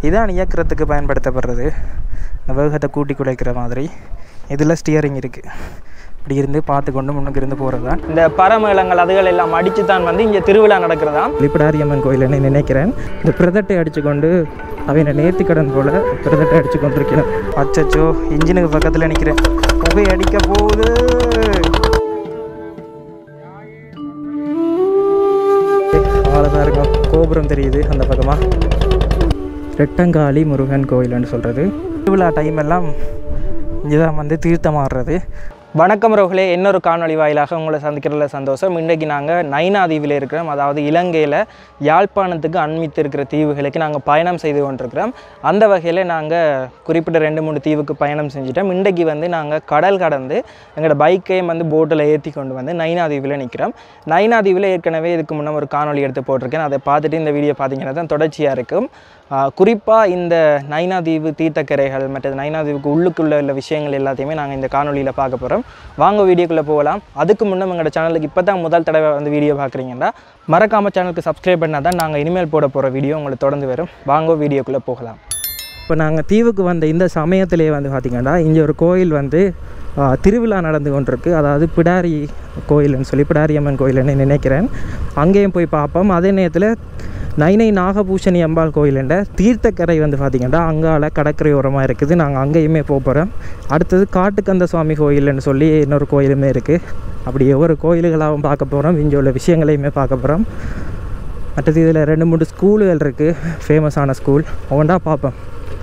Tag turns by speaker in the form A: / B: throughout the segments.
A: இதான் இயக்கிறதுக்கு பயன்படுத்தப்படுறது இந்த வேகத்தை கூட்டி குலைக்கிற மாதிரி இதில் ஸ்டியரிங் இருக்குது இப்படி இருந்து பார்த்து கொண்டு முன்னுக்கு இருந்து போகிறது தான் இந்த பரமேளங்கள் அதுகள் எல்லாம் அடித்து தான் வந்து இங்கே திருவிழா நடக்கிறதா லிப்படாரியம்மன் கோயில்னு நினைக்கிறேன் இந்த பிரதட்டை அடித்து கொண்டு அவனை நேர்த்திக்கடன் போல் பிரதட்டை அடித்து கொண்டிருக்கிறேன் அச்சச்சோ இன்ஜினுக்கு பக்கத்தில் நிற்கிறேன் புகை அடிக்க போகுது அவ்வளோதான் இருக்கும் கோபுரம் தெரியுது அந்த பக்கமாக ரெட்டங்காளி முருகன் கோயில்னு சொல்கிறது திருவிழா டைம் எல்லாம் இங்கே தான் வந்து தீர்த்தமாடுறது வணக்கம் ரோகலே இன்னொரு காணொளி வாயிலாக உங்களை சந்திக்கிறதுல சந்தோஷம் இன்றைக்கு நாங்கள் நைனாதீவில் இருக்கிறோம் அதாவது இலங்கையில் யாழ்ப்பாணத்துக்கு அண்மித்து இருக்கிற தீவுகளுக்கு நாங்கள் பயணம் செய்து கொண்டிருக்கிறோம் அந்த வகையில் நாங்கள் குறிப்பிட்ட ரெண்டு மூணு தீவுக்கு பயணம் செஞ்சுட்டோம் இன்றைக்கு வந்து நாங்கள் கடல் கடந்து எங்களோட பைக்கையும் வந்து போட்டில் ஏற்றி கொண்டு வந்து நைனாதீவில் நிற்கிறோம் நைனாதீவில் ஏற்கனவே இதுக்கு முன்னே ஒரு காணொளி எடுத்து போட்டிருக்கேன் அதை பார்த்துட்டு இந்த வீடியோ பார்த்தீங்கன்னா தான் தொடர்ச்சியாக இருக்கும் குறிப்பாக இந்த நைனாதீவு தீர்த்தக்கரைகள் மற்றது நைனாதீவுக்கு உள்ளுக்குள்ள உள்ள விஷயங்கள் எல்லாத்தையுமே நாங்கள் இந்த காணொலியில் பார்க்க போகிறோம் வாங்க வீடியோக்குள்ளே போகலாம் அதுக்கு முன்னே எங்களோட சேனலுக்கு இப்போ தான் முதல் தடவை வந்து வீடியோ பார்க்குறீங்கன்னா மறக்காமல் சேனலுக்கு சப்ஸ்கிரைப் பண்ணால் தான் நாங்கள் இனிமேல் போட போகிற வீடியோ உங்களுக்கு தொடர்ந்து வரும் வாங்க வீடியோக்குள்ளே போகலாம் இப்போ நாங்கள் தீவுக்கு வந்த இந்த சமயத்திலே வந்து பார்த்திங்கன்னா இங்கே ஒரு கோயில் வந்து ஆ, திருவிழா நடந்து கொண்டிருக்கு அதாவது பிடாரி கோயில்னு சொல்லி பிடாரி அம்மன் கோயில்னு நினைக்கிறேன் அங்கேயும் போய் பார்ப்போம் அதே நேரத்தில் நைனை நாகபூஷணி அம்பாள் கோயிலுண்ட தீர்த்தக்கரை வந்து பார்த்திங்கன்னா அங்கால கடற்கரை ஓரமாக இருக்குது நாங்கள் அங்கேயுமே போக போகிறோம் அடுத்தது காட்டுக்கந்த சுவாமி கோயில்னு சொல்லி இன்னொரு கோயிலுமே இருக்குது அப்படி ஒவ்வொரு கோயில்களாகவும் பார்க்க போகிறோம் இங்கே உள்ள விஷயங்களையுமே பார்க்க போகிறோம் மற்றது இதில் ரெண்டு மூணு ஸ்கூலுகள் இருக்குது ஃபேமஸான ஸ்கூல் ஒவ்வொன்றா பார்ப்போம்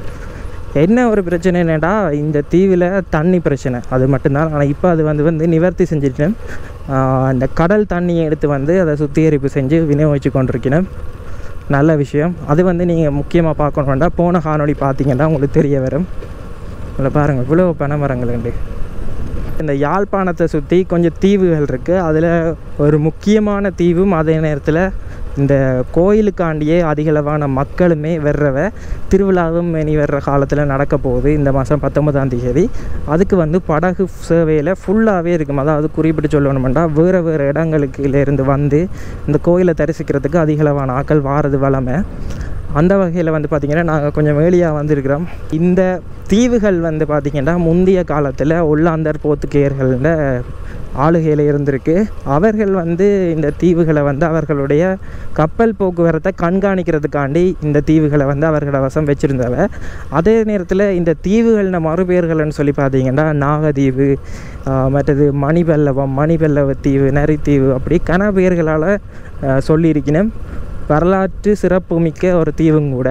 A: என்ன ஒரு பிரச்சனை என்னடா இந்த தீவில் தண்ணி பிரச்சனை அது மட்டும்தான் ஆனால் இப்போ அது வந்து வந்து நிவர்த்தி செஞ்சுட்டேன் ஆஹ் இந்த கடல் தண்ணியை எடுத்து வந்து அதை சுத்திகரிப்பு செஞ்சு விநியோகிச்சு கொண்டிருக்கிறேன் நல்ல விஷயம் அது வந்து நீங்கள் முக்கியமாக பார்க்கணும் வேண்டாம் போன காணொளி பார்த்தீங்கன்னா உங்களுக்கு தெரிய வரும் இதில் பாருங்கள் இவ்வளோ பனைமரங்கள் உண்டு இந்த யாழ்ப்பாணத்தை சுற்றி கொஞ்சம் தீவுகள் இருக்குது அதில் ஒரு முக்கியமான தீவும் அதே நேரத்தில் இந்த கோயிலுக்காண்டியே அதிகளவான மக்களுமே வர்றவ திருவிழாவும் இனி வர்ற காலத்தில் நடக்க போகுது இந்த மாதம் பத்தொன்பதாம் தேதி அதுக்கு வந்து படகு சேவையில் ஃபுல்லாகவே இருக்கும் அதாவது குறிப்பிட்டு சொல்லணுமெண்டா வேறு வேறு இடங்களுக்கு இருந்து வந்து இந்த கோயிலை தரிசிக்கிறதுக்கு அதிகளவான ஆட்கள் வாரது வளமை அந்த வகையில் வந்து பார்த்திங்கன்னா நாங்கள் கொஞ்சம் வேலியாக வந்திருக்கிறோம் இந்த தீவுகள் வந்து பார்த்திங்கன்னா முந்தைய காலத்தில் ஒல்லாந்தர் போத்துக்கேயர்கள ஆளுகையில் இருந்திருக்கு அவர்கள் வந்து இந்த தீவுகளை வந்து அவர்களுடைய கப்பல் போக்குவரத்தை கண்காணிக்கிறதுக்காண்டி இந்த தீவுகளை வந்து அவர்களோட வசம் வச்சுருந்தவ அதே நேரத்தில் இந்த தீவுகளின் மறுபெயர்கள்னு சொல்லி பார்த்தீங்கன்னா நாகதீவு ஆஹ் மற்றது மணிபல்லவம் மணிபல்லவ தீவு நரித்தீவு அப்படி கன பெயர்களால் சொல்லியிருக்கணும் வரலாற்று சிறப்புமிக்க ஒரு தீவும் கூட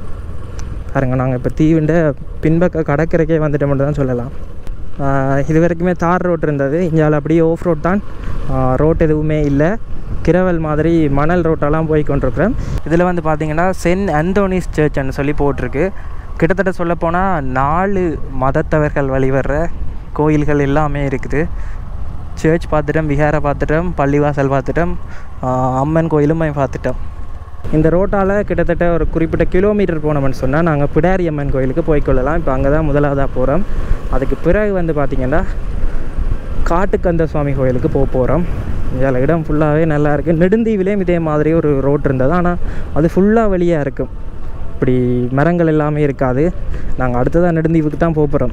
A: பாருங்க நாங்கள் இப்போ தீவுண்ட பின்பக்க கடற்கரைக்கே வந்துட்டோம் மட்டும் தான் சொல்லலாம் ஆஹ் இது வரைக்குமே தார் ரோட் இருந்தது இங்கால அப்படியே ஆஃப் ரோட் தான் ரோட் எதுவுமே இல்லை கிரவல் மாதிரி மணல் ரோட்டெல்லாம் போய் கொண்டிருக்கிறோம் இதில் வந்து பார்த்தீங்கன்னா சென்ட் அந்தோனிஸ் சர்ச்னு சொல்லி போட்டிருக்கு கிட்டத்தட்ட சொல்லப்போனால் நாலு மதத்தவர்கள் வழிவர்ற கோயில்கள் எல்லாமே இருக்குது சர்ச் பார்த்துட்டோம் விஹாரை பார்த்துட்டோம் பள்ளிவாசல் பார்த்துட்டோம் ஆஹ் அம்மன் கோயிலும் போய் பார்த்துட்டோம் இந்த ரோட்டால் கிட்டத்தட்ட ஒரு குறிப்பிட்ட கிலோமீட்டர் போனோம்னு சொன்னால் நாங்கள் பிடாரி அம்மன் கோயிலுக்கு போய்க்கொள்ளலாம் இப்போ அங்கே தான் முதலாவதாக போகிறோம் அதுக்கு பிறகு வந்து பார்த்திங்கன்னா காட்டுக்கந்த சுவாமி கோயிலுக்கு போக போகிறோம் இதில் இடம் ஃபுல்லாகவே நல்லா இருக்குது நெடுந்தீவிலேயும் இதே மாதிரி ஒரு ரோட் இருந்தது ஆனால் அது ஃபுல்லாக வெளியாக இருக்கும் இப்படி மரங்கள் எல்லாமே இருக்காது நாங்கள் அடுத்ததாக நெடுந்தீவுக்கு தான் போக போகிறோம்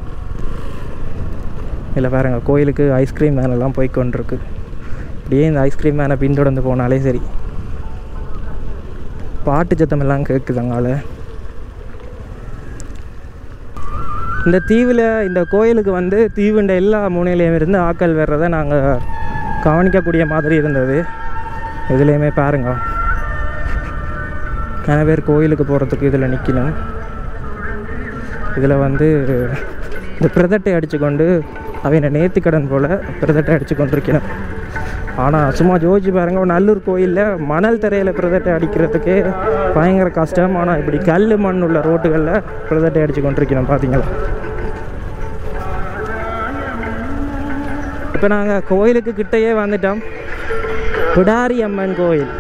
A: இதில் பாருங்க கோயிலுக்கு ஐஸ்கிரீம் வேன் எல்லாம் போய் கொண்டிருக்கு இப்படியே இந்த ஐஸ்கிரீம் வேனை பின்தொடர்ந்து போனாலே சரி பாட்டு சத்தம் எல்லாம் கேட்குது அங்கால இந்த தீவில் இந்த கோயிலுக்கு வந்து தீவுண்ட எல்லா முனையிலையும் இருந்து ஆக்கள் வர்றதை நாங்கள் கவனிக்கக்கூடிய மாதிரி இருந்தது இதுலேயுமே பாருங்க நிறைய பேர் கோயிலுக்கு போகிறதுக்கு இதில் நிற்கணும் இதில் வந்து இந்த பிரதட்டை அடித்து கொண்டு அவனை நேர்த்திக்கடன் போல் பிரதட்டை அடித்து கொண்டிருக்கணும் ஆனால் சும்மா ஜோதிச்சு பாருங்க ஒரு நல்லூர் கோயிலில் மணல் தரையில் பிரதட்டை அடிக்கிறதுக்கே பயங்கர கஷ்டம் ஆனால் இப்படி கல் மண் உள்ள ரோட்டுகளில் பிரதட்டை அடித்து கொண்டிருக்கணும் பார்த்தீங்களா இப்போ நாங்கள் கோயிலுக்கு கிட்டேயே வந்துட்டோம் பிடாரி அம்மன் கோயில்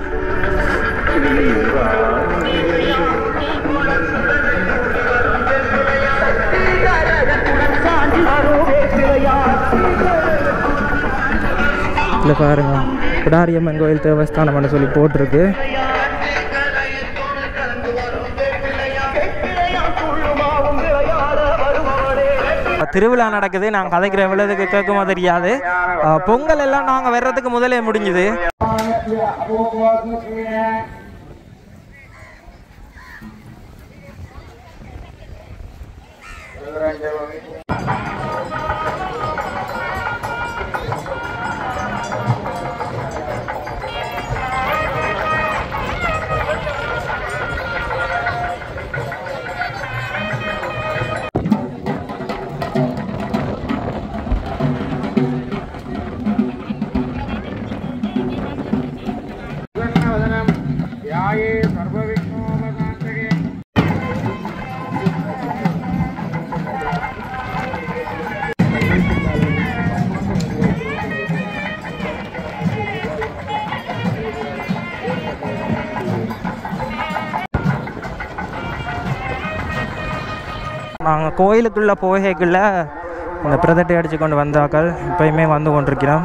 A: இல்லை பாருங்க பிடாரியம்மன் கோயில் தேவஸ்தானம்னு சொல்லி போட்டிருக்கு திருவிழா நடக்குது நாங்கள் கதைக்கிற எவ்வளோதுக்கு கேட்குமோ தெரியாது அஹ், பொங்கல் எல்லாம் நாங்கள் வர்றதுக்கு முதலே முடிஞ்சுது நாங்கள் கோயிலுக்குள்ளே போகைக்குள்ள அந்த பிரதட்டை அடித்து கொண்டு வந்தாக்கள் இப்பயுமே வந்து கொண்டிருக்கிறோம்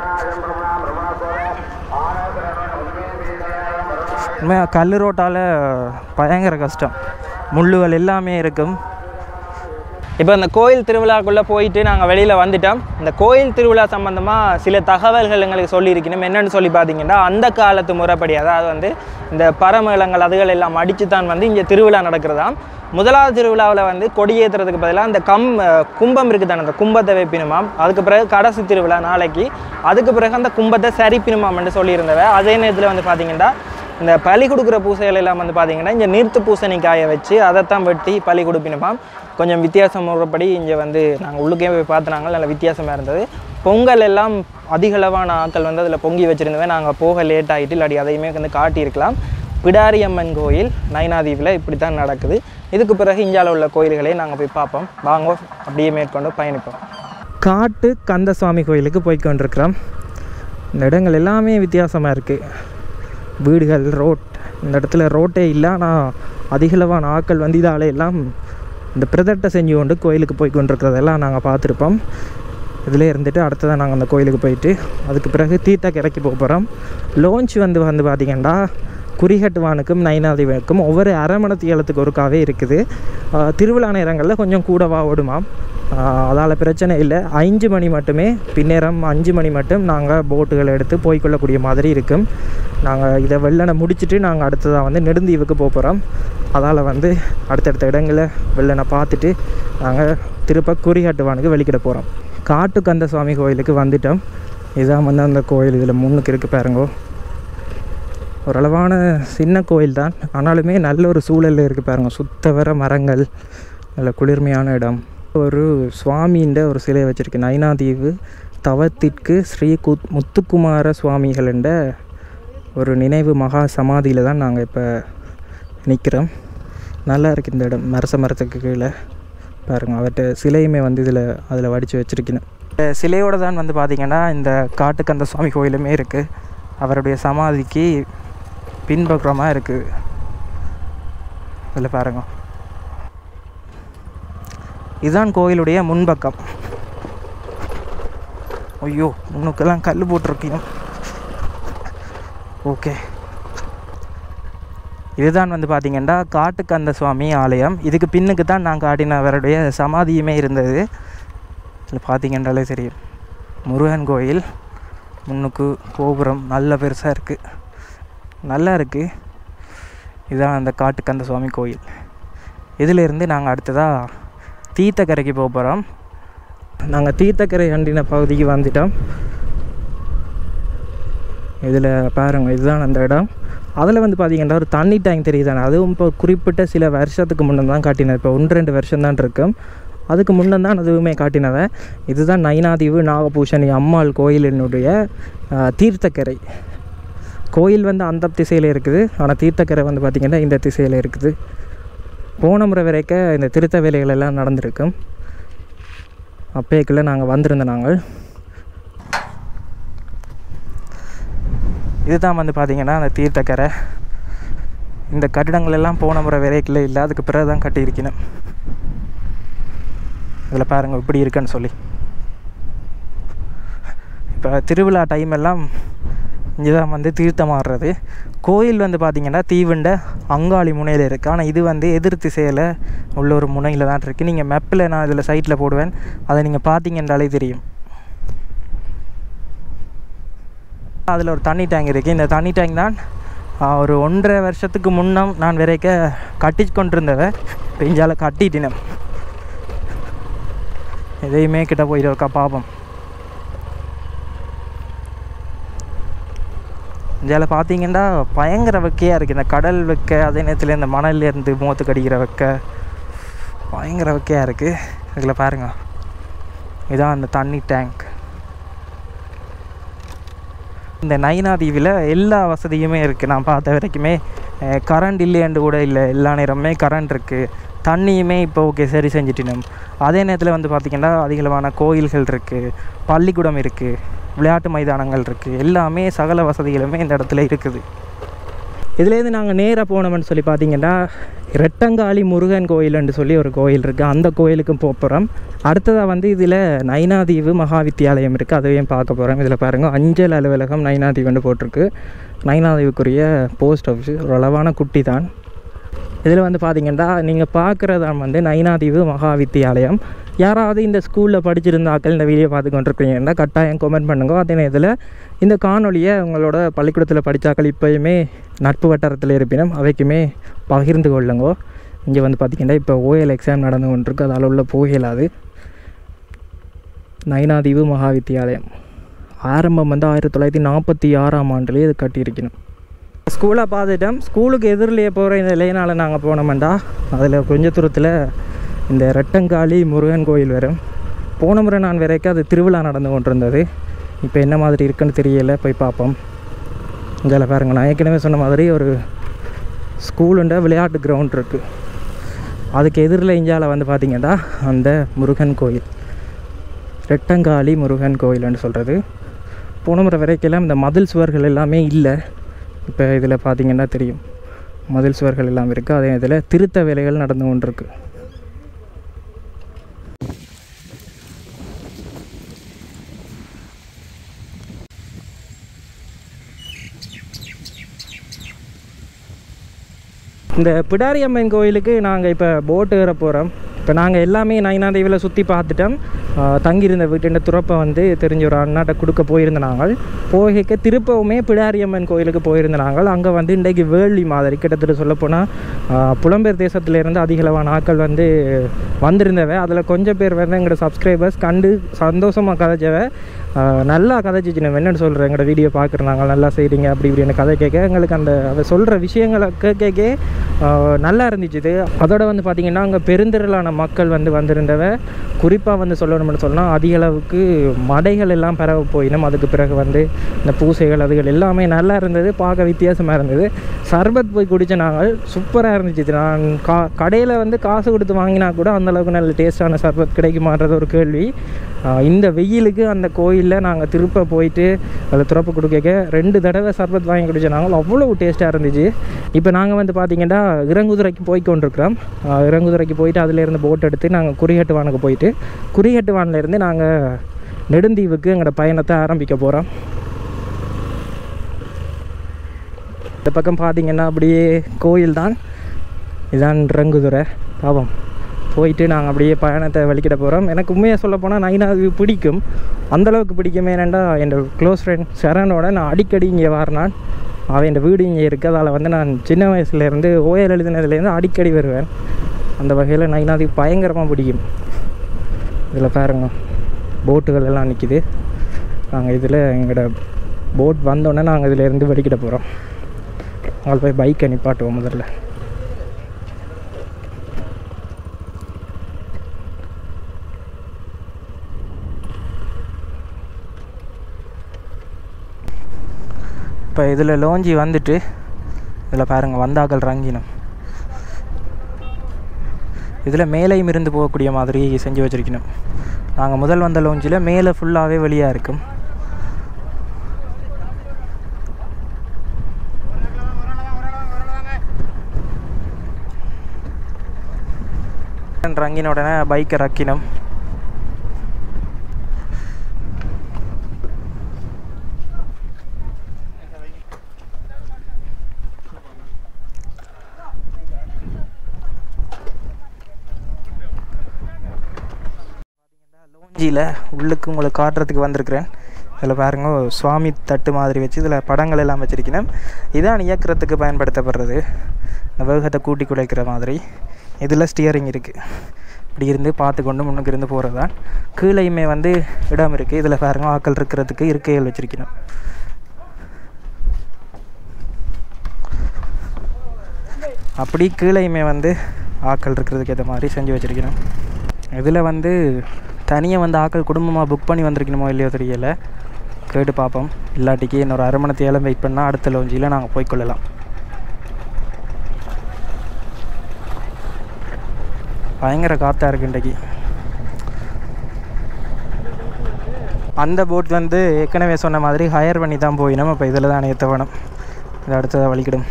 A: உண்மையாக கல் ரோட்டால் பயங்கர கஷ்டம் முள்ளுகள் எல்லாமே இருக்கும் இப்போ இந்த கோயில் திருவிழாக்குள்ளே போயிட்டு நாங்கள் வெளியில் வந்துட்டோம் இந்த கோயில் திருவிழா சம்மந்தமாக சில தகவல்கள் எங்களுக்கு சொல்லியிருக்கணும் என்னென்னு சொல்லி பார்த்தீங்கன்னா அந்த காலத்து முறைப்படி அதாவது வந்து இந்த பரமேளங்கள் அதுகள் எல்லாம் அடித்து தான் வந்து இங்கே திருவிழா நடக்கிறதாம் முதலாவது திருவிழாவில் வந்து கொடியேற்றுறதுக்கு பதிலாக அந்த கம் அஹ், கும்பம் இருக்குது தானே அந்த கும்பத்தை வைப்பினுமாம் அதுக்கு பிறகு கடைசி திருவிழா நாளைக்கு அதுக்கு பிறகு அந்த கும்பத்தை சரிப்பினுமாம்னு சொல்லியிருந்தவ அதே நேரத்தில் வந்து பார்த்தீங்கன்னா இந்த பலி கொடுக்குற பூசைகள் எல்லாம் வந்து பார்த்தீங்கன்னா இங்கே நீர்த்து பூசணிக்காயை வச்சு அதைத்தான் வெட்டி பலி கொடுப்பினுமாம் கொஞ்சம் வித்தியாசம் முறைப்படி இங்கே வந்து நாங்கள் உள்ளுக்கே போய் பார்த்துனாங்க நல்ல வித்தியாசமாக இருந்தது பொங்கல் எல்லாம் அதிகளவான ஆட்கள் வந்து அதில் பொங்கி வச்சுருந்தவே நாங்கள் போக லேட் ஆகிட்டு இல்லாட்டி அதையுமே வந்து காட்டியிருக்கலாம் பிடாரியம்மன் கோயில் நயனாதீவில் இப்படி தான் நடக்குது இதுக்கு பிறகு இந்தியாவில் உள்ள கோயில்களையும் நாங்கள் போய் பார்ப்போம் வாங்க அப்படியே மேற்கொண்டு பயணிப்போம் காட்டு கந்தசுவாமி கோயிலுக்கு போய் கொண்டிருக்கிறோம் இந்த இடங்கள் எல்லாமே வித்தியாசமாக இருக்குது வீடுகள் ரோட் இந்த இடத்துல ரோட்டே இல்லை ஆனால் அதிகளவான ஆட்கள் வந்து இதால எல்லாம் இந்த பிரதட்டை செஞ்சு கொண்டு கோயிலுக்கு போய் கொண்டிருக்கிறதெல்லாம் நாங்கள் பார்த்துருப்போம் இதிலே இருந்துட்டு அடுத்ததான் நாங்கள் அந்த கோயிலுக்கு போயிட்டு அதுக்கு பிறகு தீர்த்தக்கு இறக்கி போக போகிறோம் லோஞ்ச் வந்து வந்து பார்த்திங்கன்னா குறிகட்டுவானுக்கும் நைனாதிவனுக்கும் ஒவ்வொரு அரை மணி ஏலத்துக்கு ஒருக்காவே இருக்குது ஆஹ் திருவிழா நேரங்களில் கொஞ்சம் கூடவா ஓடுமாம் அதால் பிரச்சனை இல்லை அஞ்சு மணி மட்டுமே பின்னேரம் அஞ்சு மணி மட்டும் நாங்கள் போட்டுகள் எடுத்து போய்க்கொள்ளக்கூடிய மாதிரி இருக்கும் நாங்கள் இதை வெள்ளனை முடிச்சுட்டு நாங்கள் அடுத்ததாக வந்து நெடுந்தீவுக்கு போக போகிறோம் அதால் வந்து அடுத்தடுத்த இடங்களை வெள்ளனை பார்த்துட்டு நாங்கள் திருப்ப குறிகாட்டுவானுக்கு வெளிக்கிட போகிறோம் காட்டுக்கந்த சுவாமி கோயிலுக்கு வந்துட்டோம் இதுதான் வந்து அந்த கோயில் இதில் முன்னுக்கு இருக்குது பாருங்கோ ஓரளவான சின்ன கோயில் தான் ஆனாலுமே நல்ல ஒரு சூழலில் இருக்குது பாருங்க சுத்த வர மரங்கள் நல்ல குளிர்மையான இடம் ஒரு சுவாமின்ற ஒரு சிலை வச்சுருக்கு நைனாதீவு தவத்திற்கு ஸ்ரீ கு முத்துக்குமார சுவாமிகள் என்ற ஒரு நினைவு மகா சமாதியில் தான் நாங்கள் இப்போ நிற்கிறோம் நல்லா இருக்குது இந்த இடம் மரச மரத்துக்கு கீழே பாருங்கள் அவர்கிட்ட சிலையுமே வந்து இதில் அதில் வடித்து வச்சுருக்கணும் சிலையோடு தான் வந்து பார்த்திங்கன்னா இந்த காட்டுக்கந்த சுவாமி கோயிலுமே இருக்குது அவருடைய சமாதிக்கு பின்புறமாக இருக்குது இதில் பாருங்க இதுதான் கோயிலுடைய முன்பக்கம் ஐயோ முன்னுக்கெல்லாம் கல் போட்டிருக்கீங்க ஓகே இதுதான் வந்து பார்த்திங்கன்னா காட்டுக்கந்த சுவாமி ஆலயம் இதுக்கு பின்னுக்கு தான் நான் காட்டினவருடைய சமாதியுமே இருந்தது இதில் பார்த்தீங்கன்றாலே தெரியும் முருகன் கோயில் முன்னுக்கு கோபுரம் நல்ல பெருசாக இருக்குது நல்லா இருக்குது இதுதான் அந்த காட்டுக்கந்த சுவாமி கோயில் இதிலிருந்து நாங்கள் அடுத்ததாக தீர்த்தக்கரைக்கு போக போகிறோம் நாங்கள் தீர்த்தக்கரை அண்டின பகுதிக்கு வந்துட்டோம் இதில் பாருங்க இதுதான் அந்த இடம் அதில் வந்து பார்த்தீங்கன்னா ஒரு தண்ணி டேங்க் தெரியுதானே அதுவும் இப்போ குறிப்பிட்ட சில வருஷத்துக்கு முன்னே தான் காட்டினது இப்போ ஒன்று ரெண்டு வருஷம் தான் இருக்கும் அதுக்கு முன்னே தான் அதுவுமே காட்டினவன் இதுதான் நைனாதீவு நாகபூஷணி அம்மாள் கோயிலினுடைய ஆஹ், தீர்த்தக்கரை கோயில் வந்து அந்த திசையில் இருக்குது ஆனால் தீர்த்தக்கரை வந்து பார்த்திங்கன்னா இந்த திசையில் இருக்குது போன முறை வரைக்கும் இந்த திருத்த வேலைகள் எல்லாம் நடந்திருக்கும் அப்பேக்குள்ளே நாங்கள் வந்திருந்த நாங்கள் இதுதான் வந்து பார்த்திங்கன்னா அந்த தீர்த்தக்கரை இந்த கட்டிடங்கள் எல்லாம் போன முறை விரைக்கில் இல்லை அதுக்கு பிறகு தான் கட்டியிருக்கணும் இதில் பாருங்கள் இப்படி இருக்குன்னு சொல்லி இப்போ திருவிழா டைம் எல்லாம் இதுதான் வந்து தீர்த்தமாடுறது கோயில் வந்து பார்த்திங்கன்னா தீவுண்ட அங்காளி முனையில் இருக்குது ஆனால் இது வந்து எதிர் திசையில் உள்ள ஒரு முனையில் தான் இருக்குது நீங்கள் மெப்பில் நான் இதில் சைட்டில் போடுவேன் அதை நீங்கள் பார்த்தீங்கன்றாலே தெரியும் அதில் ஒரு தண்ணி டேங்க் இருக்குது இந்த தண்ணி டேங்க் தான் ஆ, ஒரு ஒன்றரை வருஷத்துக்கு முன்னம் நான் வரைக்க கட்டி கொண்டிருந்தவ பெஞ்சால கட்டிட்டினேன் எதையுமே கிட்ட போயிட்டு இருக்கா பாப்போம் இதில் பார்த்தீங்கன்னா பயங்கர வெக்கையாக இருக்குது இந்த கடல் வெக்கை அதே நேரத்தில் இந்த மணல்லேருந்து முகத்துக்கு அடிக்கிற வெக்கை பயங்கர வெக்கையாக இருக்குது இதில் பாருங்க இதான் அந்த தண்ணி டேங்க் இந்த நைனா தீவில் எல்லா வசதியுமே இருக்குது நான் பார்த்த வரைக்குமே கரண்ட் இல்லையண்டு கூட இல்லை எல்லா நேரமுமே கரண்ட் இருக்குது தண்ணியுமே இப்போ ஓகே சரி செஞ்சுட்டினோம் அதே நேரத்தில் வந்து பார்த்திங்கன்னா அதிகளவான கோயில்கள் இருக்குது பள்ளிக்கூடம் இருக்குது விளையாட்டு மைதானங்கள் இருக்குது எல்லாமே சகல வசதிகளுமே இந்த இடத்துல இருக்குது இதுலேருந்து நாங்கள் நேராக போனோம்னு சொல்லி பார்த்தீங்கன்னா ரெட்டங்காளி முருகன் கோயில்னு சொல்லி ஒரு கோயில் இருக்குது அந்த கோயிலுக்கும் போக போகிறோம் அடுத்ததாக வந்து இதில் நைனாதீவு மகாவித்தியாலயம் இருக்குது அதையும் பார்க்க போகிறோம் இதில் பாருங்கள் அஞ்சல் அலுவலகம் நைனாதீவுன்னு போட்டிருக்கு நைனாதீவுக்குரிய போஸ்ட் ஆஃபீஸ் ஒரு அளவான குட்டி தான் இதில் வந்து பார்த்தீங்கன்னா நீங்கள் பார்க்குறதான் வந்து நைனாதீவு மகாவித்தியாலயம் யாராவது இந்த ஸ்கூலில் படிச்சிருந்தாக்கள் இந்த வீடியோ பார்த்து கொண்டிருக்கீங்கன்னா கட்டாயம் கமெண்ட் பண்ணுங்க அதே நேரத்தில் இந்த காணொலியை உங்களோட பள்ளிக்கூடத்தில் படித்தாக்கள் இப்போயுமே நட்பு வட்டாரத்தில் இருப்பினும் அவைக்குமே பகிர்ந்து கொள்ளுங்க இங்கே வந்து பார்த்திங்கன்னா இப்போ ஓஎல் எக்ஸாம் நடந்து கொண்டிருக்கு அதால் உள்ள போகலாது நைனாதீவு மகாவித்தியாலயம் ஆரம்பம் வந்து ஆயிரத்தி தொள்ளாயிரத்தி நாற்பத்தி ஆறாம் ஆண்டுலேயே இது கட்டியிருக்கணும் ஸ்கூலை பார்த்துட்டோம் ஸ்கூலுக்கு எதிரிலேயே போகிற இந்த லைனால் நாங்கள் போனோம்டா அதில் கொஞ்ச தூரத்தில் இந்த ரெட்டங்காளி முருகன் கோயில் வரும் போன முறை நான் வரைக்கும் அது திருவிழா நடந்து கொண்டிருந்தது இப்போ என்ன மாதிரி இருக்குன்னு தெரியல போய் பார்ப்போம் இதில் பாருங்க நான் ஏற்கனவே சொன்ன மாதிரி ஒரு ஸ்கூலுண்ட விளையாட்டு கிரவுண்ட் இருக்குது அதுக்கு எதிரில் இஞ்சால வந்து பார்த்திங்கன்னா அந்த முருகன் கோயில் ரெட்டங்காளி முருகன் கோயில்னு சொல்கிறது போன முறை வரைக்கெல்லாம் இந்த மதில் சுவர்கள் எல்லாமே இல்லை இப்போ இதில் பார்த்தீங்கன்னா தெரியும் மதில் சுவர்கள் எல்லாம் இருக்குது அதே இதில் திருத்த வேலைகள் நடந்து கொண்டிருக்கு இந்த பிடாரி அம்மன் கோயிலுக்கு நாங்கள் இப்போ போட்டு ஏற போகிறோம் இப்போ நாங்கள் எல்லாமே நைனாதேவியில் சுற்றி பார்த்துட்டோம் ஆஹ் தங்கியிருந்த வீட்டு துறப்பை வந்து தெரிஞ்ச ஒரு அண்ணாட்ட கொடுக்க போயிருந்த நாங்கள் போகைக்க திருப்பவுமே பிடாரியம்மன் கோயிலுக்கு போயிருந்த நாங்கள் அங்கே வந்து இன்றைக்கு வேள்வி மாதிரி கிட்டத்தட்ட சொல்லப்போனால் புலம்பெயர் தேசத்துலேருந்து அதிகளவான ஆட்கள் வந்து வந்திருந்தவ அதில் கொஞ்சம் பேர் வந்து எங்களோட சப்ஸ்கிரைபர்ஸ் கண்டு சந்தோஷமாக கதைச்சவ ஆஹ் நல்லா கதைச்சிச்சு நம்ம என்னென்னு சொல்கிறேன் எங்களோட வீடியோ பார்க்குறாங்க நல்லா செய்கிறீங்க அப்படி இப்படின்னு கதை கேட்க எங்களுக்கு அந்த அவ சொல்கிற விஷயங்களை கேட்க ஆஹ் நல்லா இருந்துச்சு இது அதோட வந்து பார்த்திங்கன்னா அங்கே பெருந்திரளான மக்கள் வந்து வந்திருந்தவ குறிப்பாக வந்து சொல்லணும்னு சொன்னால் அதிக அளவுக்கு மடைகள் எல்லாம் பரவ போயினும் அதுக்கு பிறகு வந்து இந்த பூசைகள் அதுகள் எல்லாமே நல்லா இருந்தது பார்க்க வித்தியாசமாக இருந்தது சர்பத் போய் குடித்த நாங்கள் சூப்பராக இருந்துச்சு இது நான் கா கடையில் வந்து காசு கொடுத்து வாங்கினா கூட அந்த அளவுக்கு நல்ல டேஸ்டான சர்பத் கிடைக்குமான்றது ஒரு கேள்வி ஆஹ் இந்த வெயிலுக்கு அந்த கோயிலில் நாங்கள் திருப்ப போயிட்டு அதில் துறப்பு கொடுக்க ரெண்டு தடவை சர்பத் வாங்கி குடிச்ச நாங்கள் அவ்வளோ டேஸ்ட்டாக இருந்துச்சு இப்போ நாங்கள் வந்து பார்த்திங்கன்னா இறங்குதுறைக்கு போய் கொண்டிருக்கிறோம் ஆஹ் இறங்குதுறைக்கு போயிட்டு அதிலேருந்து போட் எடுத்து நாங்கள் குறிகட்டுவானுக்கு போயிட்டு குறிகட்டுவான்லேருந்து நாங்கள் நெடுந்தீவுக்கு எங்களோட பயணத்தை ஆரம்பிக்க போகிறோம் இந்த பக்கம் பார்த்தீங்கன்னா அப்படியே கோயில் தான் இதான் இறங்குதுறை பாவம் போயிட்டு நாங்கள் அப்படியே பயணத்தை வலிக்கிட போகிறோம் எனக்கு உண்மையாக சொல்ல போனால் நைனாது பிடிக்கும் அந்தளவுக்கு பிடிக்குமே என்னென்னா என் க்ளோஸ் ஃப்ரெண்ட் சரணோட நான் அடிக்கடி இங்கே வரனான் அவன் என் வீடு இங்கே இருக்குது அதால் வந்து நான் சின்ன வயசுலேருந்து ஓயல் எழுதினதுலேருந்து அடிக்கடி வருவேன் அந்த வகையில் நைனாதி பயங்கரமாக பிடிக்கும் இதில் பாருங்க போட்டுகள் எல்லாம் நிற்கிது நாங்கள் இதில் எங்களோட போட் வந்தோடனே நாங்கள் இதில் இருந்து வெடிக்கிட போகிறோம் அங்கே போய் பைக்கை நிப்பாட்டுவோம் முதல்ல இப்போ இதில் லோஞ்சி வந்துட்டு இதில் பாருங்கள் வந்தாக்கள் ரங்கினம் இதில் மேலேயும் இருந்து போகக்கூடிய மாதிரி செஞ்சு வச்சுருக்கணும் நாங்கள் முதல் வந்த லோஞ்சில் மேலே ஃபுல்லாகவே வெளியாக இருக்கும் ரங்கின உடனே பைக்கை ரக்கினோம் ஜியில் உள்ளுக்கு உங்களுக்கு காட்டுறதுக்கு வந்திருக்கிறேன் இதில் பாருங்க சுவாமி தட்டு மாதிரி வச்சு இதில் படங்கள் எல்லாம் வச்சிருக்கிறேன் இதான் இயக்கிறதுக்கு பயன்படுத்தப்படுறது இந்த வேகத்தை கூட்டி குலைக்கிற மாதிரி இதில் ஸ்டியரிங் இருக்குது இப்படி இருந்து பார்த்து கொண்டு முன்னுக்கு இருந்து போகிறது தான் கீழையுமே வந்து இடம் இருக்குது இதில் பாருங்க ஆக்கள் இருக்கிறதுக்கு இருக்கைகள் வச்சிருக்கணும் அப்படி கீழையுமே வந்து ஆக்கள் இருக்கிறதுக்கு ஏற்ற மாதிரி செஞ்சு வச்சிருக்கணும் இதில் வந்து தனியாக வந்து ஆக்கள் குடும்பமாக புக் பண்ணி வந்திருக்கணுமோ இல்லையோ தெரியல கேட்டு பார்ப்போம் இல்லாட்டிக்கு இன்னொரு அரை மணி தேலம் வெயிட் பண்ணால் அடுத்த லோஞ்சியில் நாங்கள் போய்க்கொள்ளலாம் பயங்கர காற்றா இருக்கு இன்றைக்கு அந்த போட் வந்து ஏற்கனவே சொன்ன மாதிரி ஹையர் பண்ணி தான் போயினோம் அப்போ இதில் தான் ஏற்ற வேணும் இது அடுத்ததாக வலிக்கிடும்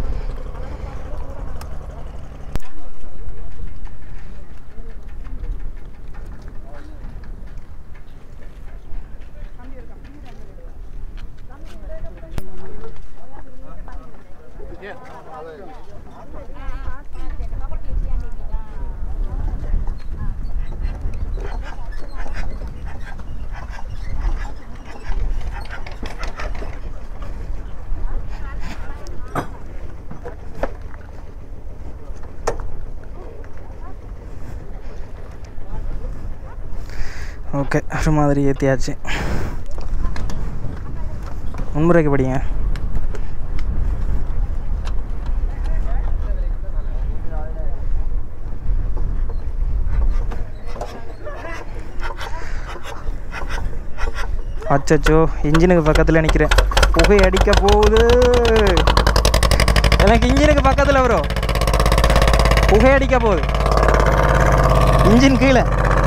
A: ஓகே ஒரு மாதிரி ஏற்றியாச்சு முன்முறைக்கு படிங்க அச்சச்சோ இன்ஜினுக்கு பக்கத்தில் நிற்கிறேன் புகை அடிக்க போகுது எனக்கு இன்ஜினுக்கு பக்கத்தில் வரும் புகை அடிக்க போகுது இன்ஜின் கீழே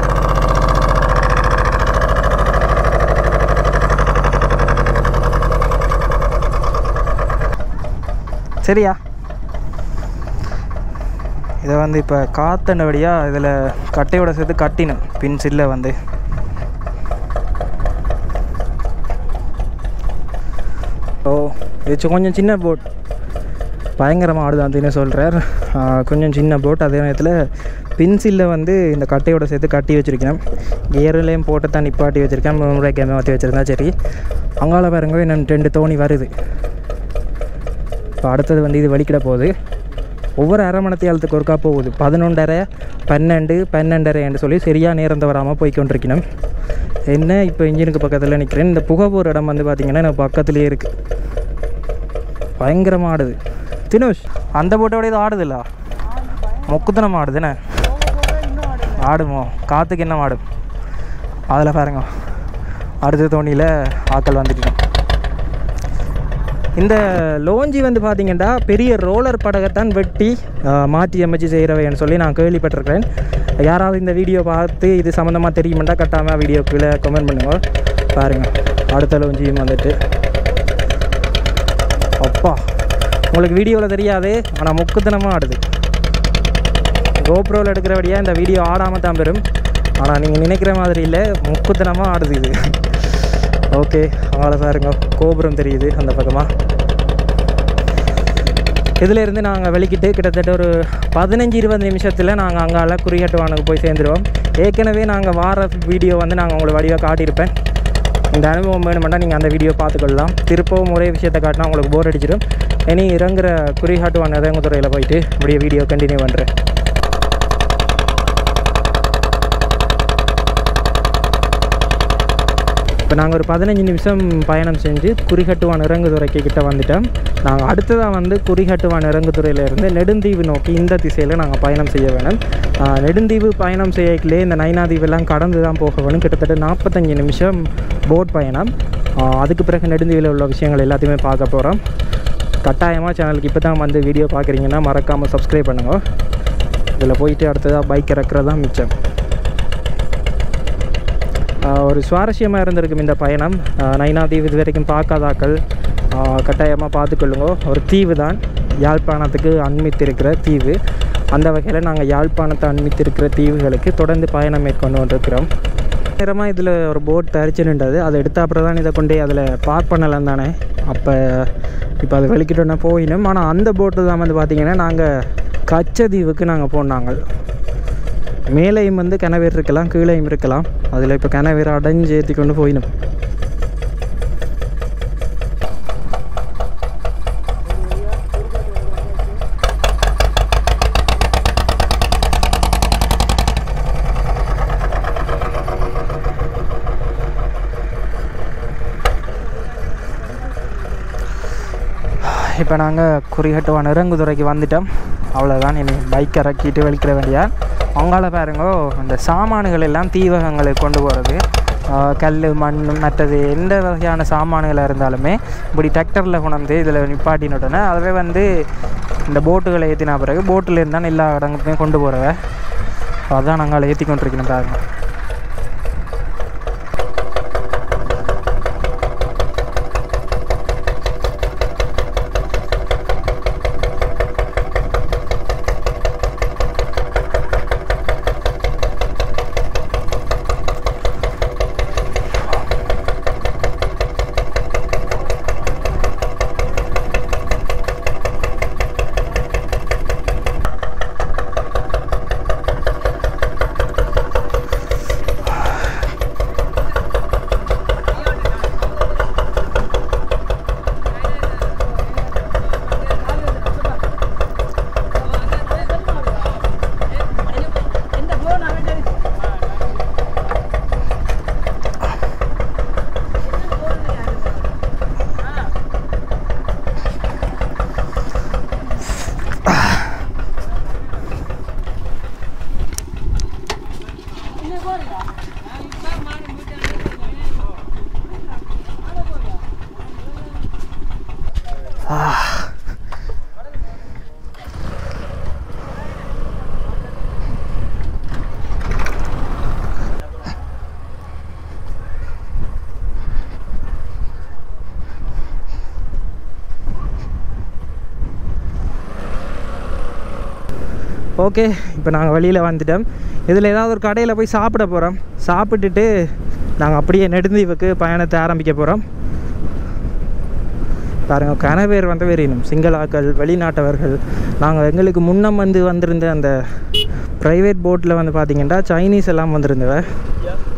A: சரியா இதை வந்து இப்போ காத்தண்டபடியாக இதில் கட்டையோட சேர்த்து கட்டினேன் பின் சில்ல வந்து ஓ இது கொஞ்சம் சின்ன போட் பயங்கரமாக ஆடுதான் சொல்கிறார் கொஞ்சம் சின்ன போட் அதே நேரத்தில் பின்சில்ல வந்து இந்த கட்டையோட சேர்த்து கட்டி வச்சுருக்கேன் கியர்லேயும் போட்டு தான் நிப்பாட்டி வச்சுருக்கேன் முறை கேமே மாற்றி வச்சுருந்தா சரி அங்கால பாருங்க இன்னும் ரெண்டு தோணி வருது இப்போ அடுத்தது வந்து இது வலிக்கிட போகுது ஒவ்வொரு அரை மணத்தியாலத்துக்கு ஒருக்கா போகுது பதினொன்றரை பன்னெண்டு பன்னெண்டரைன்னு சொல்லி சரியாக நேரம் தவறாமல் போய்க்கொண்டிருக்கணும் என்ன இப்போ இன்ஜினுக்கு பக்கத்தில் நிற்கிறேன் இந்த புகை போகிற இடம் வந்து பார்த்திங்கன்னா எனக்கு பக்கத்துலேயே இருக்குது பயங்கரமாக ஆடுது தினோஷ் அந்த போட்டோட இது ஆடுதுல்ல மொக்குத்தனம் ஆடுதுண்ணே ஆடுமோ காற்றுக்கு என்ன ஆடும் அதில் பாருங்க அடுத்த தோணியில் ஆக்கள் வந்துட்டோம் இந்த லோஞ்சி வந்து பார்த்தீங்கன்னா பெரிய ரோலர் படகைத்தான் வெட்டி ஆஹ், மாற்றி அமைச்சு செய்கிறவைன்னு சொல்லி நான் கேள்விப்பட்டிருக்கிறேன் யாராவது இந்த வீடியோ பார்த்து இது சம்மந்தமாக தெரியுமெண்டா கட்டாமல் வீடியோ கீழே கமெண்ட் பண்ணுங்க பாருங்கள் அடுத்த லோஞ்சியும் வந்துட்டு அப்பா உங்களுக்கு வீடியோவில் தெரியாது ஆனால் முக்குத்தனமாக ஆடுது கோப்ரோவில் எடுக்கிறபடியாக இந்த வீடியோ ஆடாமல் தான் பெறும் ஆனால் நீங்கள் நினைக்கிற மாதிரி இல்லை முக்குத்தனமாக ஆடுது இது ஓகே அவங்கள பாருங்க கோபுரம் தெரியுது அந்த பக்கமாக இதில் இருந்து நாங்கள் வெளிக்கிட்டு கிட்டத்தட்ட ஒரு பதினஞ்சு இருபது நிமிஷத்தில் நாங்கள் அங்கால குறியட்டுவானுக்கு போய் சேர்ந்துருவோம் ஏற்கனவே நாங்கள் வார வீடியோ வந்து நாங்கள் உங்களுக்கு வடிவாக காட்டியிருப்பேன் இந்த அனுபவம் வேணுமெண்டா நீங்கள் அந்த வீடியோ பார்த்துக்கொள்ளலாம் திருப்பவும் ஒரே விஷயத்தை காட்டினா உங்களுக்கு போர் அடிச்சிடும் இனி இறங்குற குறிகாட்டுவான் இறங்குதுறையில் போயிட்டு அப்படியே வீடியோ கண்டினியூ பண்ணுறேன் இப்போ நாங்கள் ஒரு பதினஞ்சு நிமிஷம் பயணம் செஞ்சு குறிகட்டுவான் இறங்குதுறைக்கு கிட்ட வந்துட்டோம் நாங்கள் அடுத்ததாக வந்து குறிகட்டுவான் இறங்குதுறையிலேருந்து நெடுந்தீவு நோக்கி இந்த திசையில் நாங்கள் பயணம் செய்ய வேணும் ஆஹ் நெடுந்தீவு பயணம் செய்யக்கிலே இந்த நைனாதீவெல்லாம் கடந்து தான் போக வேணும் கிட்டத்தட்ட நாற்பத்தஞ்சு நிமிஷம் போட் பயணம் ஆஹ் அதுக்கு பிறகு நெடுந்தீவில் உள்ள விஷயங்கள் எல்லாத்தையுமே பார்க்க போகிறோம் கட்டாயமாக சேனலுக்கு இப்போ தான் வந்து வீடியோ பார்க்குறீங்கன்னா மறக்காமல் சப்ஸ்கிரைப் பண்ணுங்க இதில் போயிட்டு அடுத்ததாக பைக் இறக்குறது தான் மிச்சம் ஆஹ் ஒரு சுவாரஸ்யமாக இருந்திருக்கும் இந்த பயணம் ஆஹ் நைனா தீவு இது வரைக்கும் பார்க்காதாக்கள் கட்டாயமாக பார்த்துக்கொள்ளுங்க ஒரு தீவு தான் யாழ்ப்பாணத்துக்கு அண்மித்திருக்கிற தீவு அந்த வகையில் நாங்கள் யாழ்ப்பாணத்தை அண்மித்திருக்கிற தீவுகளுக்கு தொடர்ந்து பயணம் மேற்கொண்டு கொண்டிருக்கிறோம் நேரமாக இதில் ஒரு போட் தரிச்சுன்றது அதை எடுத்த அப்புறம் தான் இதை கொண்டு அதில் பார்க் பண்ணலாம் தானே அப்போ இப்போ அது வெளிக்கிட்டோன்னா போயிடும் ஆனால் அந்த போட்டு தான் வந்து பார்த்திங்கன்னா நாங்கள் கச்சதீவுக்கு நாங்கள் போனாங்க மேலேயும் வந்து கிணவேர் இருக்கலாம் கீழேயும் இருக்கலாம் அதில் இப்போ கிணவேர் அடைஞ்சு ஏற்றி கொண்டு போயிடும் இப்போ நாங்கள் குறிகட்டுவான இறங்குதுறைக்கு வந்துட்டோம் அவ்வளோதான் இனி பைக் இறக்கிட்டு வெளிக்கிற வேண்டியா அவங்கள பாருங்கோ அந்த சாமான்கள் எல்லாம் தீவகங்களுக்கு கொண்டு போகிறது கல் மண் மற்றது எந்த வகையான சாமான்களாக இருந்தாலுமே இப்படி டிராக்டரில் கொண்டாந்து இதில் நிப்பாட்டின உடனே அதுவே வந்து இந்த போட்டுகளை ஏற்றின பிறகு போட்டில் இருந்தால் எல்லா இடங்களுக்குமே கொண்டு போகிறவ அதான் நாங்கள் ஏற்றி கொண்டிருக்கணும் பாருங்க ஓகே இப்போ நாங்கள் வெளியில் வந்துட்டோம் இதில் ஏதாவது ஒரு கடையில் போய் சாப்பிட போகிறோம் சாப்பிட்டுட்டு நாங்கள் அப்படியே நெடுந்தீவுக்கு பயணத்தை ஆரம்பிக்க போகிறோம் பாருங்கள் கனவேர் வந்து வெறியணும் சிங்களாக்கள் வெளிநாட்டவர்கள் நாங்கள் எங்களுக்கு முன்னம் வந்து வந்திருந்த அந்த ப்ரைவேட் போட்டில் வந்து பார்த்திங்கன்னா சைனீஸ் எல்லாம் வந்திருந்தவ